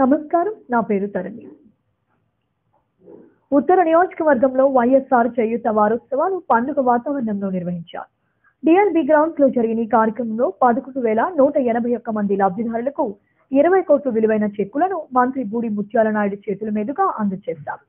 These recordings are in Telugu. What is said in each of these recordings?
నమస్కారం నా పేరు తరణి ఉత్తర నియోజకవర్గంలో వైఎస్ఆర్ చేయూత వారోత్సవాలు పండుగ వాతావరణంలో నిర్వహించారు డిఎల్బి గ్రౌండ్స్ లో జరిగిన ఈ కార్యక్రమంలో పదకొండు వేల నూట ఎనభై ఒక్క మంది లబ్ధిదారులకు ఇరవై కోట్ల విలువైన చెక్కులను మంత్రి బూడి ముత్యాల నాయుడు చేతుల మీదుగా అందజేశారు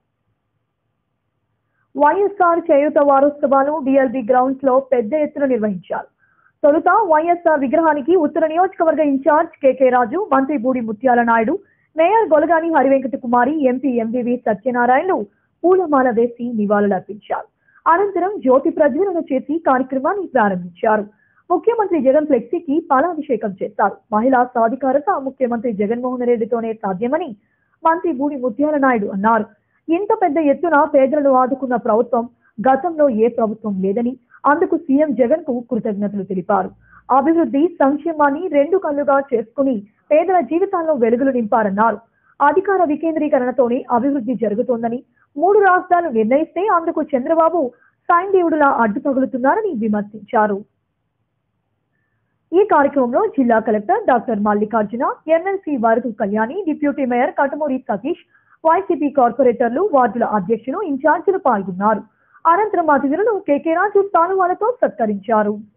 వైఎస్ఆర్ చేయూత వారోత్సవాలు డిఎల్బి గ్రౌండ్స్ లో పెద్ద ఎత్తున నిర్వహించారు తొలుత వైఎస్ఆర్ విగ్రహానికి ఉత్తర నియోజకవర్గ ఇన్ఛార్జ్ కెకే రాజు మంత్రి Budi Mutyala Naidu mayor Golagani Harivenkata Kumari MP MVV సత్యనారాయణలు పూలమాల వేసి నివాళులర్పించారు అనంతరం జ్యోతి ప్రజ్వలన చేసి కార్యక్రమాన్ని ప్రారంభించారు ముఖ్యమంత్రి జగన్ ఫ్లెక్సీకి పాలాభిషేకం చేశారు మహిళా సాధికారత ముఖ్యమంత్రి జగన్మోహన్ రెడ్డితోనే సాధ్యమని మంత్రి బూడి ముత్యాల నాయుడు అన్నారు ఇంత పెద్ద ఎత్తున పేదలను ఆదుకున్న ప్రభుత్వం గతంలో ఏ ప్రభుత్వం లేదని అందుకు సీఎం జగన్ కు కృతజ్ఞతలు తెలిపారు అభివృద్ధి సంక్షేమాన్ని రెండు కళ్ళుగా చేసుకుని పేదల జీవితాల్లో వెలుగులు నింపారన్నారు అధికార వికేంద్రీకరణతోనే అభివృద్ధి జరుగుతోందని మూడు రాష్ట్రాలు నిర్ణయిస్తే అందుకు చంద్రబాబు సాయందేవుడులా అడ్డు తగులుతున్నారని విమర్శించారు ఈ కార్యక్రమంలో జిల్లా collector doctor Mallikarjuna MLC Varudu Kalyani deputy mayor Katamuri Satish YCP కార్పొరేటర్లు వార్డుల అధ్యక్షులు ఇన్ఛార్జీలు పాల్గొన్నారు అనంతరం అతిథులను కేకే రాజు స్థానువాలతో సత్కరించారు